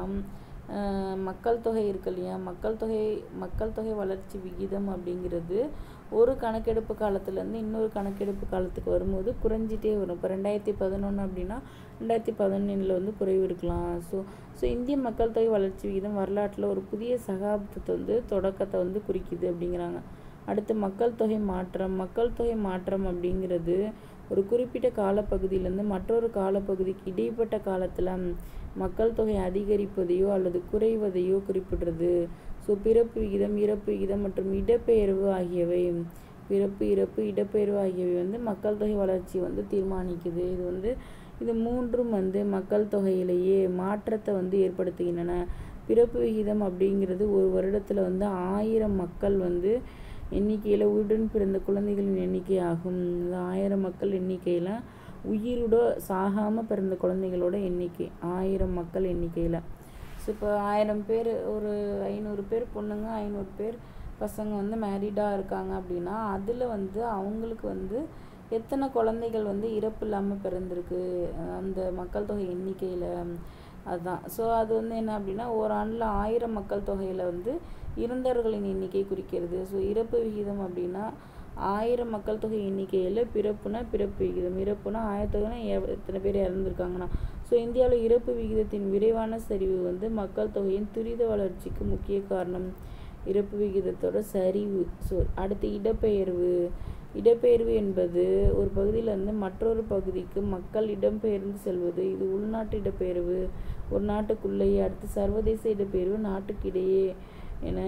மக்கள் தொகை இருக்கு இல்லையா மக்கள் தொகை மக்கள் தொகை வளர்ச்சி விகிதம் அப்படிங்கிறது ஒரு கணக்கெடுப்பு காலத்துலேருந்து இன்னொரு கணக்கெடுப்பு காலத்துக்கு வரும்போது குறைஞ்சிட்டே வரும் இப்போ ரெண்டாயிரத்தி பதினொன்று அப்படின்னா ரெண்டாயிரத்தி பதினொன்றில் வந்து குறைவு இருக்கலாம் ஸோ ஸோ இந்திய மக்கள் தொகை வளர்ச்சி விகிதம் வரலாற்றில் ஒரு புதிய சகாப்தத்தை வந்து தொடக்கத்தை வந்து குறிக்குது அப்படிங்கிறாங்க அடுத்து மக்கள் தொகை மாற்றம் மக்கள் தொகை மாற்றம் அப்படிங்கிறது ஒரு குறிப்பிட்ட காலப்பகுதியிலேருந்து மற்றொரு காலப்பகுதிக்கு இடைப்பட்ட காலத்தில் மக்கள் தொகை அதிகரிப்பதையோ அல்லது குறைவதையோ குறிப்பிடுறது ஸோ பிறப்பு விகிதம் இறப்பு விகிதம் மற்றும் இடப்பெயர்வு ஆகியவை பிறப்பு இறப்பு இடப்பெயர்வு ஆகியவை வந்து மக்கள் தொகை வளர்ச்சியை வந்து தீர்மானிக்குது இது வந்து இது மூன்றும் வந்து மக்கள் தொகையிலேயே மாற்றத்தை வந்து ஏற்படுத்துகின்றன பிறப்பு விகிதம் அப்படிங்கிறது ஒரு வருடத்தில் வந்து ஆயிரம் மக்கள் வந்து எண்ணிக்கையில் உடன் பிறந்த குழந்தைகளின் எண்ணிக்கை ஆகும் இந்த ஆயிரம் மக்கள் எண்ணிக்கையில் உயிரோட சாகாமல் பிறந்த குழந்தைகளோட எண்ணிக்கை ஆயிரம் மக்கள் எண்ணிக்கையில் ஸோ இப்போ ஆயிரம் பேர் ஒரு ஐநூறு பேர் பொண்ணுங்க ஐநூறு பேர் பசங்க வந்து மேரிடாக இருக்காங்க அப்படின்னா அதில் வந்து அவங்களுக்கு வந்து எத்தனை குழந்தைகள் வந்து இறப்பு இல்லாமல் பிறந்திருக்கு அந்த மக்கள் தொகை எண்ணிக்கையில் அதுதான் ஸோ அது வந்து என்ன அப்படின்னா ஒரு ஆண்டில் ஆயிரம் மக்கள் தொகையில் வந்து இறந்தவர்களின் எண்ணிக்கை குறிக்கிறது ஸோ இறப்பு விகிதம் அப்படின்னா ஆயிரம் மக்கள் தொகை எண்ணிக்கையில் பிறப்புனா பிறப்பு விகிதம் இறப்புனா ஆயிரத்தொகைனா எத்தனை பேர் இறந்துருக்காங்கன்னா ஸோ இந்தியாவில் இறப்பு விகிதத்தின் விரைவான சரிவு வந்து மக்கள் தொகையின் துரித வளர்ச்சிக்கு முக்கிய காரணம் இறப்பு விகிதத்தோட சரிவு ஸோ அடுத்து இடப்பெயர்வு இடப்பெயர்வு என்பது ஒரு பகுதியிலேருந்து மற்றொரு பகுதிக்கு மக்கள் இடம்பெயர்ந்து செல்வது இது உள்நாட்டு இடப்பெயர்வு ஒரு நாட்டுக்குள்ளேயே அடுத்து சர்வதேச இடப்பெயர்வு நாட்டுக்கிடையே என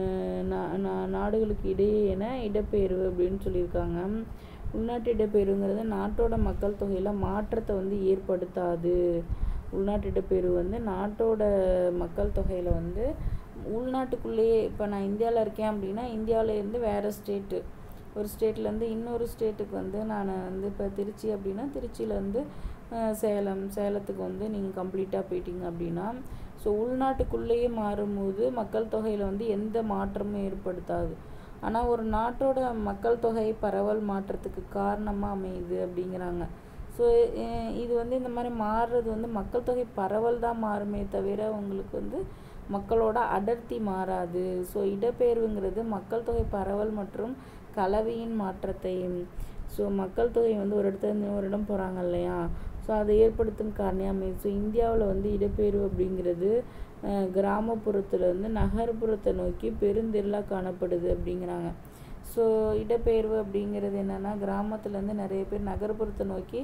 நாடுகளுக்கு இடையே என இடப்பெயர்வு அப்படின்னு சொல்லியிருக்காங்க உள்நாட்டு இடப்பெயர்வுங்கிறது நாட்டோட மக்கள் தொகையில் மாற்றத்தை வந்து ஏற்படுத்தாது உள்நாட்டு இடப்பெயர்வு வந்து நாட்டோட மக்கள் தொகையில் வந்து உள்நாட்டுக்குள்ளேயே இப்போ நான் இந்தியாவில் இருக்கேன் அப்படின்னா இந்தியாவிலேருந்து வேறு ஸ்டேட்டு ஒரு ஸ்டேட்லேருந்து இன்னொரு ஸ்டேட்டுக்கு வந்து நான் வந்து இப்போ திருச்சி அப்படின்னா திருச்சியிலேருந்து சேலம் சேலத்துக்கு வந்து நீங்கள் கம்ப்ளீட்டாக போயிட்டீங்க அப்படின்னா ஸோ உள்நாட்டுக்குள்ளேயே மாறும்போது மக்கள் தொகையில் வந்து எந்த மாற்றமும் ஏற்படுத்தாது ஆனால் ஒரு நாட்டோட மக்கள் தொகை பரவல் மாற்றத்துக்கு காரணமாக அமையுது அப்படிங்கிறாங்க ஸோ இது வந்து இந்த மாதிரி மாறுறது வந்து மக்கள் தொகை பரவல் தான் மாறுமே தவிர உங்களுக்கு வந்து மக்களோட அடர்த்தி மாறாது ஸோ இடப்பெயர்வுங்கிறது மக்கள் தொகை பரவல் மற்றும் கலவையின் மாற்றத்தை ஸோ மக்கள் தொகை வந்து ஒரு இடத்துல இருந்து ஒரு இடம் போகிறாங்க இல்லையா ஸோ அதை ஏற்படுத்தும் காரணியாமே ஸோ இந்தியாவில் வந்து இடப்பெயர்வு அப்படிங்கிறது கிராமப்புறத்துலேருந்து நகர்ப்புறத்தை நோக்கி பெருந்திரளாக காணப்படுது அப்படிங்கிறாங்க ஸோ இடப்பெயர்வு அப்படிங்கிறது என்னென்னா கிராமத்துலேருந்து நிறைய பேர் நகர்ப்புறத்தை நோக்கி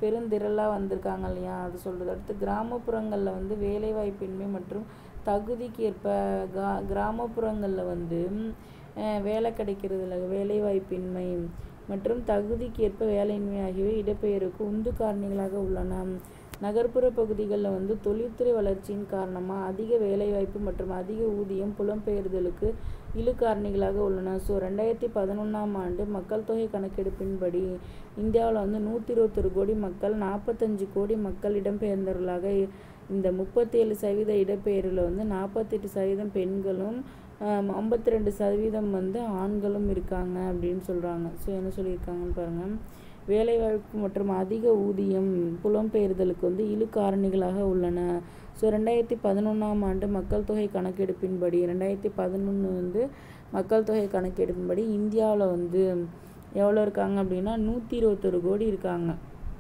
பெருந்திரளாக வந்திருக்காங்க இல்லையா அது சொல்கிறது அடுத்து கிராமப்புறங்களில் வந்து வேலைவாய்ப்பின்மை மற்றும் தகுதிக்கு ஏற்ப கா கிராமப்புறங்களில் வந்து அஹ், வேலை கிடைக்கிறதுல வேலைவாய்ப்பின்மை மற்றும் தகுதிக்கு ஏற்ப வேலையின்மை ஆகியவை இடப்பெயருக்கு உந்து காரணிகளாக உள்ளன நகர்ப்புற பகுதிகளில் வந்து தொழில்துறை வளர்ச்சியின் காரணமாக அதிக வேலைவாய்ப்பு மற்றும் அதிக ஊதியம் புலம்பெயர்தலுக்கு இழு காரணிகளாக உள்ளன ஸோ ரெண்டாயிரத்தி பதினொன்றாம் ஆண்டு மக்கள் தொகை கணக்கெடுப்பின்படி இந்தியாவில் வந்து நூற்றி இருபத்தொரு கோடி மக்கள் நாற்பத்தஞ்சு கோடி மக்கள் இடம்பெயர்ந்தவர்களாக இந்த முப்பத்தேழு சதவீத இடப்பெயர்வில் வந்து நாற்பத்தெட்டு சதவீதம் பெண்களும் ஐம்பத்தி ரெண்டு சதவீதம் வந்து ஆண்களும் இருக்காங்க அப்படின்னு சொல்கிறாங்க ஸோ என்ன சொல்லியிருக்காங்கன்னு பாருங்கள் வேலைவாய்ப்பு மற்றும் அதிக ஊதியம் புலம்பெயர்தலுக்கு வந்து இழு காரணிகளாக உள்ளன ஸோ ரெண்டாயிரத்தி பதினொன்றாம் ஆண்டு மக்கள் தொகை கணக்கெடுப்பின்படி ரெண்டாயிரத்தி பதினொன்று வந்து மக்கள் தொகை கணக்கெடுப்பின்படி இந்தியாவில் வந்து எவ்வளோ இருக்காங்க அப்படின்னா நூற்றி இருபத்தொரு கோடி இருக்காங்க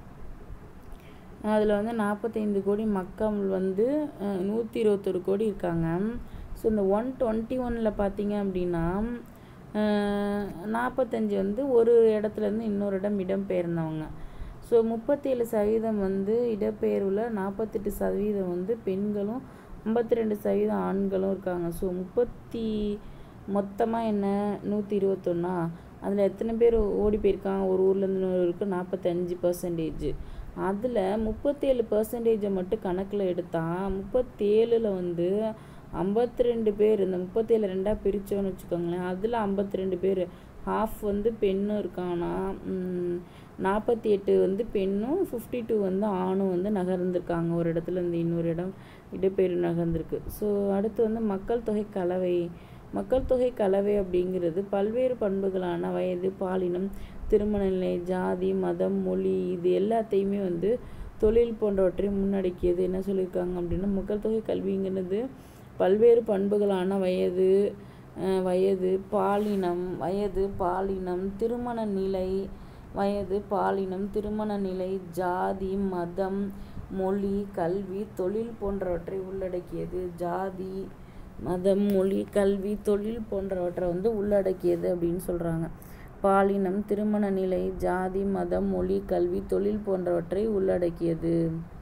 அதில் வந்து நாற்பத்தைந்து கோடி மக்கள் வந்து நூற்றி இருபத்தொரு கோடி இருக்காங்க ஸோ இந்த ஒன் டுவெண்ட்டி ஒனில் பார்த்தீங்க அப்படின்னா நாற்பத்தஞ்சு வந்து ஒரு இடத்துலேருந்து இன்னொரு இடம் இடம்பெயர்ந்தவங்க ஸோ முப்பத்தேழு சதவீதம் வந்து இடப்பெயர்வில் நாற்பத்தெட்டு சதவீதம் வந்து பெண்களும் ஐம்பத்தி ரெண்டு சதவீதம் ஆண்களும் இருக்காங்க ஸோ முப்பத்தி மொத்தமாக என்ன நூற்றி இருபத்தொன்னா அதில் எத்தனை பேர் ஓடி போயிருக்காங்க ஒரு ஊர்லேருந்து இன்னொரு ஊருக்கு நாற்பத்தஞ்சு பர்சன்டேஜ் அதில் முப்பத்தேழு பர்சன்டேஜை மட்டும் கணக்கில் எடுத்தால் முப்பத்தேழில் வந்து ஐம்பத்தி ரெண்டு பேர் இந்த முப்பத்தேழு ரெண்டாக பிரித்தோன்னு வச்சுக்கோங்களேன் அதில் ஐம்பத்தி ரெண்டு பேர் ஹாஃப் வந்து பெண்ணும் இருக்காங்கன்னா நாற்பத்தி எட்டு வந்து பெண்ணும் ஃபிஃப்டி டூ வந்து ஆணும் வந்து நகர்ந்திருக்காங்க ஒரு இடத்துல இருந்து இன்னொரு இடம் இடப்பெயர் நகர்ந்திருக்கு ஸோ அடுத்து வந்து மக்கள் தொகை கலவை மக்கள் தொகை கலவை அப்படிங்கிறது பல்வேறு பண்புகளான வயது பாலினம் திருமண நிலை ஜாதி மதம் மொழி இது எல்லாத்தையுமே வந்து தொழில் போன்றவற்றை முன்னடக்கியது என்ன சொல்லியிருக்காங்க அப்படின்னா மக்கள் தொகை கல்விங்கிறது பல்வேறு பண்புகளான வயது அஹ் வயது பாலினம் வயது பாலினம் திருமண நிலை வயது பாலினம் திருமண நிலை ஜாதி மதம் மொழி கல்வி தொழில் போன்றவற்றை உள்ளடக்கியது ஜாதி மதம் மொழி கல்வி தொழில் போன்றவற்றை வந்து உள்ளடக்கியது அப்படின்னு சொல்கிறாங்க பாலினம் திருமண நிலை ஜாதி மதம் மொழி கல்வி தொழில் போன்றவற்றை உள்ளடக்கியது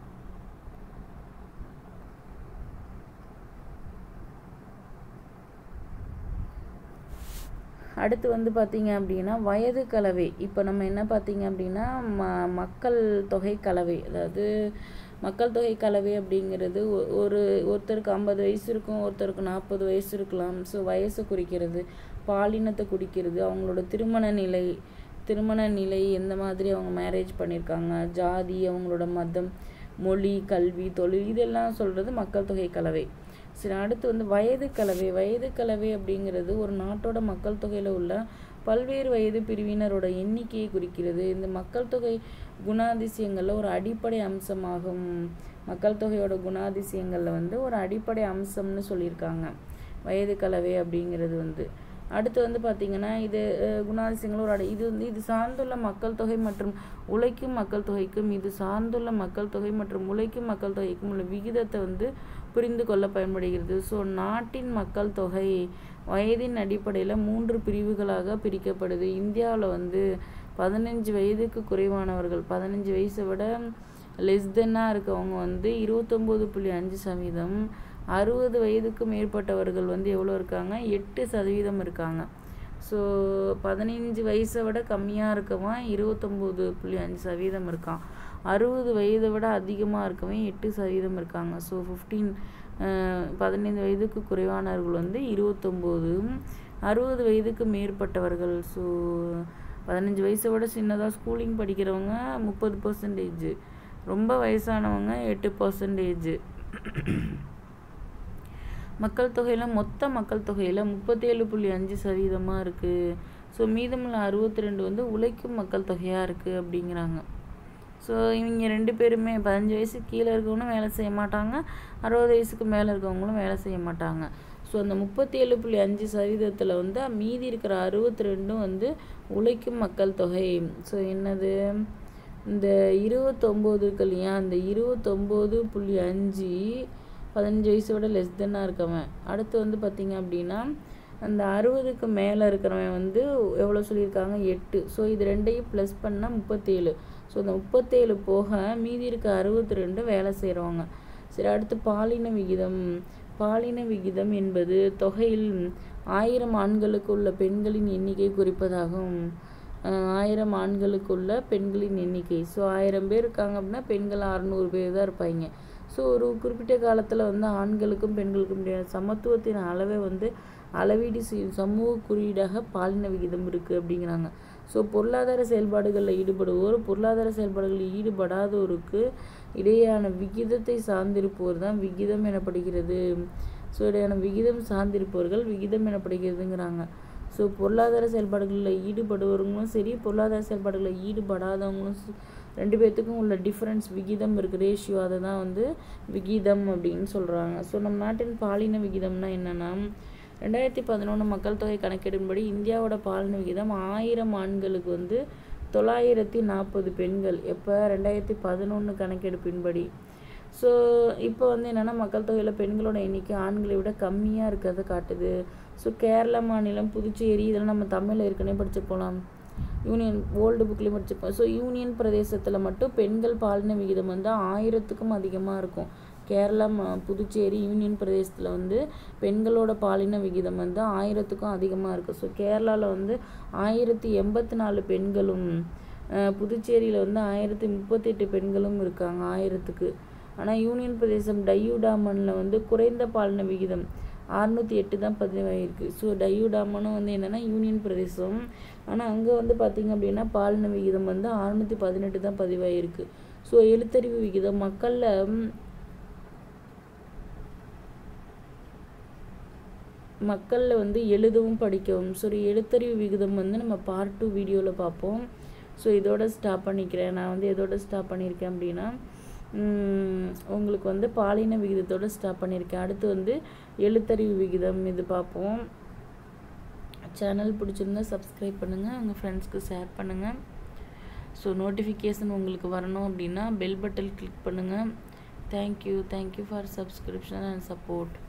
அடுத்து வந்து பார்த்தீங்க அப்படின்னா வயது கலவை இப்போ நம்ம என்ன பார்த்தீங்க அப்படின்னா ம மக்கள் தொகை கலவை அதாவது மக்கள் தொகை கலவை அப்படிங்கிறது ஒ- ஒரு ஒருத்தருக்கு ஐம்பது வயசு இருக்கும் ஒருத்தருக்கு நாற்பது வயசு இருக்கலாம் ஸோ வயசை குறிக்கிறது பாலினத்தை குறிக்கிறது அவங்களோட திருமண நிலை திருமண நிலை எந்த மாதிரி அவங்க மேரேஜ் பண்ணியிருக்காங்க ஜாதி அவங்களோட மதம் மொழி கல்வி தொழில் இதெல்லாம் சொல்கிறது மக்கள் தொகை கலவை சரி அடுத்து வந்து வயது கலவை வயது கலவை அப்படிங்கிறது ஒரு நாட்டோட மக்கள் தொகையில் உள்ள பல்வேறு வயது பிரிவினரோட எண்ணிக்கையை குறிக்கிறது இந்த மக்கள் தொகை குணாதிசயங்களில் ஒரு அடிப்படை அம்சமாகும் மக்கள் தொகையோட குணாதிசயங்களில் வந்து ஒரு அடிப்படை அம்சம்னு சொல்லியிருக்காங்க வயது கலவை அப்படிங்கிறது வந்து அடுத்து வந்து பார்த்திங்கன்னா இது அஹ், குணாதிசயங்கள் ஒரு அடி- இது வந்து இது சார்ந்துள்ள மக்கள் தொகை மற்றும் உழைக்கும் மக்கள் தொகைக்கும் இது சார்ந்துள்ள மக்கள் தொகை மற்றும் உழைக்கும் மக்கள் தொகைக்கும் உள்ள விகிதத்தை வந்து புரிந்து கொள்ள பயன்படுகிறது ஸோ நாட்டின் மக்கள் தொகை வயதின் அடிப்படையில் மூன்று பிரிவுகளாக பிரிக்கப்படுது இந்தியாவில் வந்து பதினஞ்சு வயதுக்கு குறைவானவர்கள் பதினஞ்சு வயசை விட லெஸ் தென்னாக இருக்கவங்க வந்து இருபத்தொம்போது புள்ளி அஞ்சு சதவீதம் அறுபது வயதுக்கு மேற்பட்டவர்கள் வந்து எவ்வளோ இருக்காங்க எட்டு சதவீதம் இருக்காங்க ஸோ பதினஞ்சு வயசை விட கம்மியாக இருக்கவன் இருபத்தொம்போது புள்ளி அஞ்சு சதவீதம் இருக்கான் அறுபது வயதை விட அதிகமாக இருக்கவன் எட்டு சதவீதம் இருக்காங்க ஸோ ஃபிஃப்டீன் பதினைந்து வயதுக்கு குறைவானவர்கள் வந்து இருபத்தொம்போது அறுபது வயதுக்கு மேற்பட்டவர்கள் ஸோ பதினஞ்சு வயசை விட சின்னதாக ஸ்கூலிங் படிக்கிறவங்க முப்பது பர்சன்டேஜ் ரொம்ப வயசானவங்க எட்டு பர்சன்டேஜ் மக்கள் தொகையில் மொத்த மக்கள் தொகையில் முப்பத்தேழு புள்ளி அஞ்சு சதவீதமாக இருக்குது ஸோ மீதமுள்ள அறுபத்தி ரெண்டு வந்து உழைக்கும் மக்கள் தொகையாக இருக்குது அப்படிங்கிறாங்க ஸோ இவங்க ரெண்டு பேருமே பதினஞ்சு வயசுக்கு கீழே இருக்கவங்களும் வேலை செய்ய மாட்டாங்க அறுபது வயசுக்கு மேலே இருக்கவங்களும் வேலை செய்ய மாட்டாங்க ஸோ அந்த முப்பத்தேழு புள்ளி அஞ்சு சதவீதத்தில் வந்து மீதி இருக்கிற அறுபத்தி ரெண்டும் வந்து உழைக்கும் மக்கள் தொகை ஸோ என்னது இந்த இருபத்தொம்போது இருக்கு இல்லையா அந்த இருபத்தொம்போது புள்ளி அஞ்சு பதினஞ்சு வயசோட லெஸ் தென்னாக இருக்கவன் அடுத்து வந்து பார்த்திங்க அப்படின்னா அந்த அறுபதுக்கு மேலே இருக்கிறவன் வந்து எவ்வளோ சொல்லியிருக்காங்க எட்டு ஸோ இது ரெண்டையும் ப்ளஸ் பண்ணால் முப்பத்தேழு ஸோ அந்த முப்பத்தேழு போக மீதி இருக்க அறுபத்தி ரெண்டு வேலை செய்கிறவங்க சரி அடுத்து பாலின விகிதம் பாலின விகிதம் என்பது தொகையில் ஆயிரம் ஆண்களுக்கு உள்ள பெண்களின் எண்ணிக்கை குறிப்பதாகும் அஹ் ஆயிரம் ஆண்களுக்குள்ள பெண்களின் எண்ணிக்கை ஸோ ஆயிரம் பேர் இருக்காங்க அப்படின்னா பெண்கள் அறநூறு பேர் தான் இருப்பாங்க ஸோ ஒரு குறிப்பிட்ட காலத்தில் வந்து ஆண்களுக்கும் பெண்களுக்கும் இடையான சமத்துவத்தின் அளவை வந்து அளவீடு செய்யும் சமூக குறியீடாக பாலின விகிதம் இருக்குது அப்படிங்கிறாங்க ஸோ பொருளாதார செயல்பாடுகளில் ஈடுபடுவோர் பொருளாதார செயல்பாடுகளில் ஈடுபடாதோருக்கு இடையேயான விகிதத்தை சார்ந்திருப்போர் தான் விகிதம் எனப்படுகிறது ஸோ இடையான விகிதம் சார்ந்திருப்பவர்கள் விகிதம் எனப்படுகிறதுங்கிறாங்க ஸோ பொருளாதார செயல்பாடுகளில் ஈடுபடுவவங்களும் சரி பொருளாதார செயல்பாடுகளில் ஈடுபடாதவங்களும் ச- ரெண்டு பேர்த்துக்கும் உள்ள டிஃப்ரென்ஸ் விகிதம் இருக்குது ரேஷியோ அதை தான் வந்து விகிதம் அப்படின்னு சொல்கிறாங்க ஸோ நம்ம நாட்டின் பாலின விகிதம்னா என்னென்னா ரெண்டாயிரத்தி பதினொன்று மக்கள் தொகை கணக்கெடுப்பின்படி இந்தியாவோட பாலின விகிதம் ஆயிரம் ஆண்களுக்கு வந்து தொள்ளாயிரத்தி நாற்பது பெண்கள் எப்போ ரெண்டாயிரத்தி பதினொன்று கணக்கெடுப்பின்படி ஸோ இப்போ வந்து என்னென்னா மக்கள் தொகையில் பெண்களோட எண்ணிக்கை ஆண்களை விட கம்மியாக இருக்கிறத காட்டுது ஸோ கேரளா மாநிலம் புதுச்சேரி இதெல்லாம் நம்ம தமிழில் ஏற்கனவே படிச்சு போகலாம் யூனியன் ஓல்டு புக்லேயும் படிச்சிருப்போம் ஸோ யூனியன் பிரதேசத்தில் மட்டும் பெண்கள் பாலின விகிதம் வந்து ஆயிரத்துக்கும் அதிகமாக இருக்கும் கேரளா ம- புதுச்சேரி யூனியன் பிரதேசத்தில் வந்து பெண்களோட பாலின விகிதம் வந்து ஆயிரத்துக்கும் அதிகமாக இருக்குது ஸோ கேரளாவில் வந்து ஆயிரத்தி எண்பத்தி நாலு பெண்களும் அஹ், புதுச்சேரியில் வந்து ஆயிரத்தி முப்பத்தெட்டு பெண்களும் இருக்காங்க ஆயிரத்துக்கு ஆனால் யூனியன் பிரதேசம் டையூடாமனில் வந்து குறைந்த பாலின விகிதம் அறுநூற்றி எட்டு தான் பதிவாயிருக்கு ஸோ டையூடாமனும் வந்து என்னென்னா யூனியன் பிரதேசம் ஆனால் அங்கே வந்து பார்த்திங்க அப்படின்னா பாலின விகிதம் வந்து அறுநூற்றி பதினெட்டு தான் பதிவாயிருக்கு ஸோ எழுத்தறிவு விகிதம் மக்களில் மக்களில் வந்து எழுதவும் படிக்கவும் ஸோ எழுத்தறிவு விகிதம் வந்து நம்ம பார்ட் டூ வீடியோவில் பார்ப்போம் ஸோ இதோட ஸ்டாப் பண்ணிக்கிறேன் நான் வந்து எதோட ஸ்டாப் பண்ணியிருக்கேன் அப்படின்னா உம், உங்களுக்கு வந்து பாலின விகிதத்தோட ஸ்டாப் பண்ணியிருக்கேன் அடுத்து வந்து எழுத்தறிவு விகிதம் இது பார்ப்போம் சேனல் பிடிச்சிருந்தா சப்ஸ்கிரைப் பண்ணுங்கள் உங்கள் ஃப்ரெண்ட்ஸ்க்கு ஷேர் பண்ணுங்கள் ஸோ நோட்டிஃபிகேஷன் உங்களுக்கு வரணும் அப்படின்னா பெல் பட்டன் கிளிக் பண்ணுங்கள் thank you thank you for subscription and support